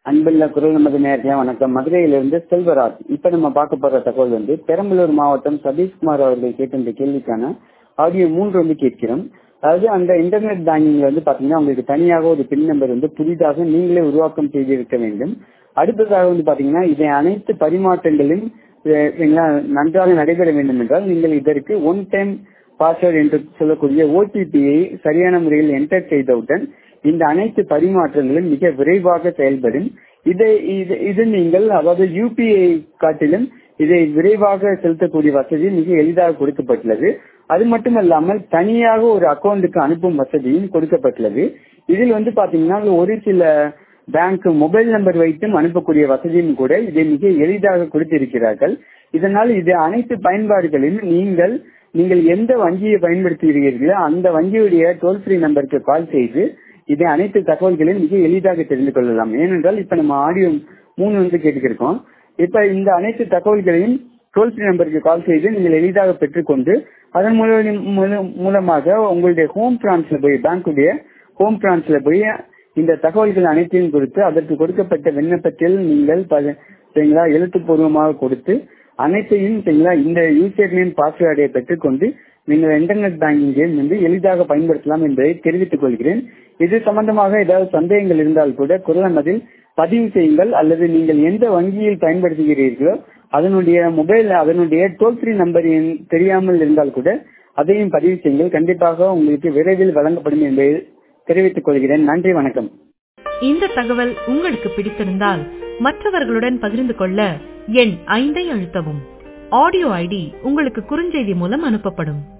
அன்புள்ள குரல் நமது நேரடியா வணக்கம் மதுரையிலிருந்து செல்வராஜ் இப்ப நம்ம பார்க்க போற தகவல் வந்து பெரம்பலூர் மாவட்டம் சதீஷ்குமார் அவர்கள் கேட்ட இந்த கேள்விக்கான ஆடியோ மூன்று வந்து கேட்கிறோம் அதாவது அந்த இன்டர்நெட் பேங்கிங்ல வந்து பாத்தீங்கன்னா உங்களுக்கு தனியாக ஒரு பின் நம்பர் வந்து புதிதாக நீங்களே உருவாக்கம் செய்திருக்க வேண்டும் அடுத்ததாக வந்து பாத்தீங்கன்னா இதை அனைத்து பரிமாற்றங்களும் அஹ், சரிங்களா, நன்றாக நடைபெற வேண்டும் என்றால் நீங்கள் இதற்கு ஒன் டைம் பாஸ்வேர்டு என்று சொல்லக்கூடிய ஓடிபியை சரியான முறையில் என்டர் செய்தவுடன் இந்த அனைத்து பரிமாற்றங்களும் மிக விரைவாக செயல்படும் இதை இது இது நீங்கள் அதாவது யூபிஐ காட்டிலும் இதை விரைவாக செலுத்தக்கூடிய வசதி மிக எளிதாக கொடுக்கப்பட்டுள்ளது அது மட்டுமல்லாமல் தனியாக ஒரு அக்கௌண்ட்டுக்கு அனுப்பும் வசதியும் கொடுக்கப்பட்டுள்ளது இதில் வந்து பாத்தீங்கன்னா ஒரு சில பேங்க் மொபைல் நம்பர் வைத்தும் அனுப்பக்கூடிய வசதியும் கூட இதை மிக எளிதாக கொடுத்திருக்கிறார்கள் இதனால் இது அனைத்து பயன்பாடுகளிலும் நீங்கள் நீங்கள் எந்த வங்கியை பயன்படுத்துகிறீர்களோ அந்த வங்கியுடைய டோல் ஃப்ரீ நம்பருக்கு கால் செய்து இதை அனைத்து தகவல்களையும் மிக எளிதாக தெரிந்து கொள்ளலாம் ஏனென்றால் இப்ப நம்ம ஆடியோ மூணு வந்து கேட்டுக்கிருக்கோம் இப்ப இந்த அனைத்து தகவல்களையும் டோல் ஃப்ரீ நம்பருக்கு கால் செய்து நீங்கள் எளிதாக பெற்றுக்கொண்டு அதன் மூலம் மூலம்- மூலமாக உங்களுடைய ஹோம் பிரான்ச்ல போய் பேங்குடைய ஹோம் பிரான்ச்ல போய் இந்த தகவல்கள் அனைத்தையும் கொடுத்து அதற்கு கொடுக்கப்பட்ட விண்ணப்பத்தில் நீங்கள் ப- சரிங்களா எழுத்துப்பூர்வமாக கொடுத்து அனைத்தையும் சரிங்களா இந்த யூசர் நேம் பாஸ்வேர்டை பெற்றுக்கொண்டு நீங்கள் இன்டர்நெட் பேங்கிங்கை வந்து எளிதாக பயன்படுத்தலாம் என்பதை தெரிவித்துக் கொள்கிறேன் இது சம்பந்தமாக ஏதாவது சந்தேகங்கள் இருந்தால் கூட குரல் அதில் பதிவு செய்யுங்கள் அல்லது நீங்கள் எந்த வங்கியில் பயன்படுத்துகிறீர்களோ அதனுடைய மொபைல் அதனுடைய டோல் ஃப்ரீ நம்பர் எண் தெரியாமல் இருந்தால் கூட அதையும் பதிவு செய்யுங்கள் கண்டிப்பாக உங்களுக்கு விரைவில் வழங்கப்படும் என்பதை தெரிவித்துக் கொள்கிறேன் நன்றி வணக்கம் இந்த தகவல் உங்களுக்கு பிடித்திருந்தால் மற்றவர்களுடன் பகிர்ந்து கொள்ள எண் ஐந்தை அழுத்தவும் ஆடியோ ஐடி உங்களுக்கு குறுஞ்செய்தி மூலம் அனுப்பப்படும்